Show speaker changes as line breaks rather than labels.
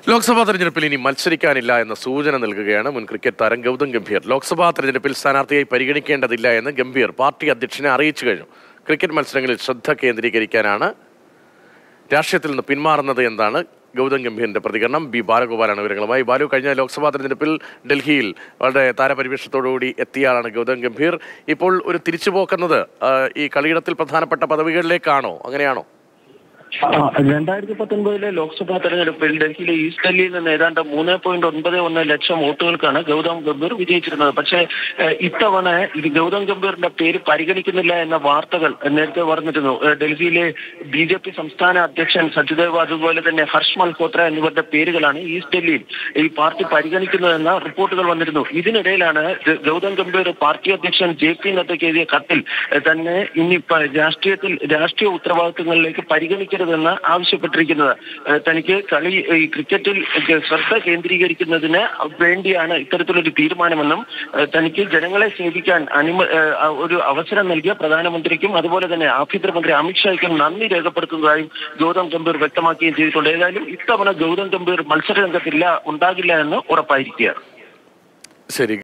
ലോക്സഭാ തെരഞ്ഞെടുപ്പിൽ ഇനി മത്സരിക്കാനില്ല എന്ന സൂചന നൽകുകയാണ് മുൻ ക്രിക്കറ്റ് താരം ഗൗതം ഗംഭീർ ലോക്സഭാ തെരഞ്ഞെടുപ്പിൽ സ്ഥാനാർത്ഥിയായി പരിഗണിക്കേണ്ടതില്ല എന്ന് ഗംഭീർ പാർട്ടി അധ്യക്ഷനെ അറിയിച്ചു കഴിഞ്ഞു ക്രിക്കറ്റ് മത്സരങ്ങളിൽ ശ്രദ്ധ കേന്ദ്രീകരിക്കാനാണ് രാഷ്ട്രീയത്തിൽ നിന്ന് പിന്മാറുന്നത് എന്നാണ് ഗൗതം ഗംഭീറിന്റെ പ്രതികരണം ബി ബാലഗോപാലാണ് വിവരങ്ങളുമായി ബാലു കഴിഞ്ഞ ലോക്സഭാ തെരഞ്ഞെടുപ്പിൽ ഡൽഹിയിൽ വളരെ താരപരിവേഷത്തോടുകൂടി എത്തിയ ഗൗതം ഗംഭീർ ഇപ്പോൾ ഒരു തിരിച്ചുപോക്കുന്നത് ആ, ഈ കളിയിടത്തിൽ പ്രധാനപ്പെട്ട പദവികളിലേക്കാണോ അങ്ങനെയാണോ
രണ്ടായിരത്തി പത്തൊൻപതിലെ ലോക്സഭാ തെരഞ്ഞെടുപ്പിൽ ഡൽഹിയിലെ ഈസ്റ്റ് ഡൽഹിയിൽ നിന്ന് ഏതാണ്ട് മൂന്ന് പോയിന്റ് ഒൻപത് ഒന്ന് ലക്ഷം വോട്ടുകൾക്കാണ് ഗൗതം ഗംഭീർ വിജയിച്ചിരുന്നത് പക്ഷേ ഏഹ്, ഇത്തവണ ഇത് ഗൗതം ഗംഭീറിന്റെ പേര് പരിഗണിക്കുന്നില്ല എന്ന വാർത്തകൾ നേരത്തെ പറഞ്ഞിരുന്നു ഏഹ്, ഡൽഹിയിലെ ബി ജെ പി സംസ്ഥാന അധ്യക്ഷൻ സച്ചിദേവ് അതുപോലെ തന്നെ ഹർഷ് മൽഹോത്ര എന്നിവരുടെ പേരുകളാണ് ഈസ്റ്റ് ഡൽഹിയിൽ ഈ പാർട്ടി പരിഗണിക്കുന്നതെന്ന റിപ്പോർട്ടുകൾ വന്നിരുന്നു ഇതിനിടയിലാണ് ഗ- ഗൗതം ഗംഭീർ പാർട്ടി അധ്യക്ഷൻ ജെ പി നദ്ദയ്ക്ക് എഴുതിയ കത്തിൽ ഏഹ്, തന്നെ ഇനി പ- രാഷ്ട്രീയത്തിൽ രാഷ്ട്രീയ ഉത്തരവാദിത്തങ്ങളിലേക്ക് പരിഗണിക്കരുതെന്ന് ആവശ്യപ്പെട്ടിരിക്കുന്നത് ഏഹ്, തനിക്ക് കളി ഈ ക്രിക്കറ്റിൽ ശ്രദ്ധ കേന്ദ്രീകരിക്കുന്നതിന് വേണ്ടിയാണ് ഇത്തരത്തിലൊരു തീരുമാനമെന്നും ഏഹ്, തനിക്ക് ജനങ്ങളെ സേവിക്കാൻ അനുമ ഏഹ്, ആ ഒരു അവസരം നൽകിയ പ്രധാനമന്ത്രിക്കും അതുപോലെ തന്നെ ആഭ്യന്തരമന്ത്രി അമിത്ഷായ്ക്കും നന്ദി രേഖപ്പെടുത്തുന്നതായും ഗൗതം ഗംഭീർ വ്യക്തമാക്കുകയും ചെയ്തിട്ടുണ്ട് ഏതായാലും ഇത്തവണ ഗൗതം ഗംഭീർ മത്സര രംഗത്തില്ല ഉണ്ടാകില്ല എന്ന് ഉറപ്പായിരിക്കുകയാണ്
ശരി